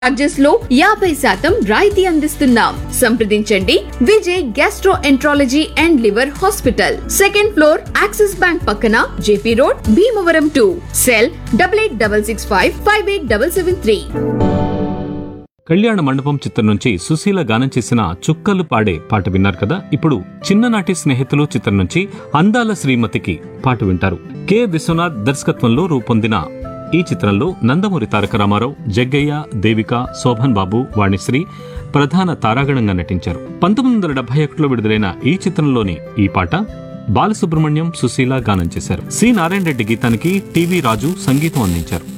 charges లో యాభై శాతం రాయితీ అందిస్తున్నాం సంప్రదించండి Vijay gastroenterology and liver hospital second floor Axis bank పక్కన JP road Bhimavaram two cell double eight double six five five eight double seven three Kalyana Mandapam చిత్రం నుంచి సుశీల గానం చేసిన చుక్కలు పాడే పాట విన్నారు కదా ఇప్పుడు చిన్ననాటి స్నేహితులు చిత్రం నుంచి అందాల శ్రీమతికి పాట వింటారు కె విశ్వనాథ్ దర్శకత్వంలో రూపొందిన ఈ చిత్రంలో నందమూరి తారక రామారావు జగ్గయ్య దేవిక శోభన్ బాబు వాణిశ్రీ ప్రధాన తారాగణంగా నటించారు పంతొమ్మిది వందల డెబ్బై ఒకటిలో విడుదలైన ఈ చిత్రంలోని ఈ పాట బాలసుబ్రహ్మణ్యం సుశీల గానం చేశారు సి నారాయణ రెడ్డి గీతానికి టీవీ రాజు సంగీతం అందించారు